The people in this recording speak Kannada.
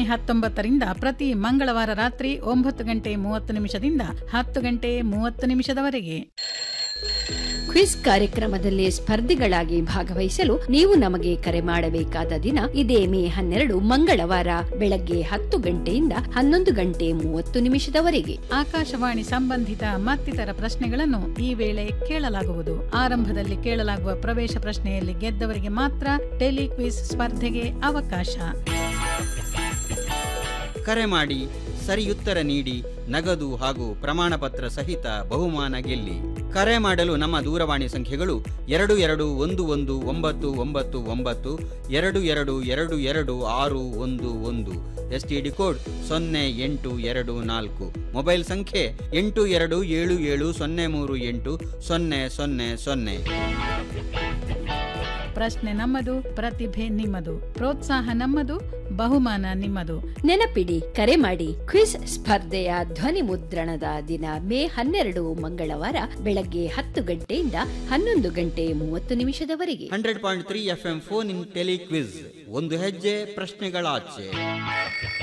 ಹತ್ತೊಂಬತ್ತರಿಂದ ಪ್ರತಿ ಮಂಗಳವಾರ ರಾತ್ರಿ ಒಂಬತ್ತು ಗಂಟೆ ಮೂವತ್ತು ನಿಮಿಷದಿಂದ ಹತ್ತು ಗಂಟೆ ಮೂವತ್ತು ನಿಮಿಷದವರೆಗೆ ಕ್ವಿಜ್ ಕಾರ್ಯಕ್ರಮದಲ್ಲಿ ಸ್ಪರ್ಧಿಗಳಾಗಿ ಭಾಗವಹಿಸಲು ನೀವು ನಮಗೆ ಕರೆ ಮಾಡಬೇಕಾದ ದಿನ ಇದೇ ಮೇ ಹನ್ನೆರಡು ಮಂಗಳವಾರ ಬೆಳಗ್ಗೆ ಹತ್ತು ಗಂಟೆಯಿಂದ ಹನ್ನೊಂದು ಗಂಟೆ ಮೂವತ್ತು ನಿಮಿಷದವರೆಗೆ ಆಕಾಶವಾಣಿ ಸಂಬಂಧಿತ ಮತ್ತಿತರ ಪ್ರಶ್ನೆಗಳನ್ನು ಈ ವೇಳೆ ಕೇಳಲಾಗುವುದು ಆರಂಭದಲ್ಲಿ ಕೇಳಲಾಗುವ ಪ್ರವೇಶ ಪ್ರಶ್ನೆಯಲ್ಲಿ ಗೆದ್ದವರಿಗೆ ಮಾತ್ರ ಟೆಲಿಕ್ವಿಸ್ ಸ್ಪರ್ಧೆಗೆ ಅವಕಾಶ ಕರೆ ಮಾಡಿ ಸರಿಯುತ್ತರ ನೀಡಿ ನಗದು ಹಾಗೂ ಪ್ರಮಾಣ ಪತ್ರ ಸಹಿತ ಬಹುಮಾನ ಗೆಲ್ಲಿ ಕರೆ ಮಾಡಲು ನಮ್ಮ ದೂರವಾಣಿ ಸಂಖ್ಯೆಗಳು ಎರಡು ಎರಡು ಒಂದು ಒಂದು ಒಂಬತ್ತು ಒಂಬತ್ತು ಒಂಬತ್ತು ಎರಡು ಎರಡು ಎರಡು ಎರಡು ಆರು ಒಂದು ಒಂದು ಎಸ್ ಟಿ ಡಿ ಕೋಡ್ ಸೊನ್ನೆ ಎಂಟು ಎರಡು ನಾಲ್ಕು ಮೊಬೈಲ್ ಸಂಖ್ಯೆ ಎಂಟು ಎರಡು ಏಳು ಏಳು ಸೊನ್ನೆ ಮೂರು ಎಂಟು ಸೊನ್ನೆ ಸೊನ್ನೆ ಸೊನ್ನೆ ಪ್ರಶ್ನೆ ನಮ್ಮದು ಪ್ರತಿಭೆ ನಿಮ್ಮದು ಪ್ರೋತ್ಸಾಹ ನಮ್ಮದು ಬಹುಮಾನ ನಿಮ್ಮದು ನೆನಪಿಡಿ ಕರೆ ಮಾಡಿ ಕ್ವಿಜ್ ಸ್ಪರ್ಧೆಯ ಧ್ವನಿ ಮುದ್ರಣದ ದಿನ ಮೇ ಹನ್ನೆರಡು ಮಂಗಳವಾರ ಬೆಳಗ್ಗೆ ಹತ್ತು ಗಂಟೆಯಿಂದ ಹನ್ನೊಂದು ಗಂಟೆ ಮೂವತ್ತು ನಿಮಿಷದವರೆಗೆ hundred point three F M phone in telequiz ಒಂದು ಹೆಜ್ಜೆ ಪ್ರಶ್ನೆಗಳಾಚೆ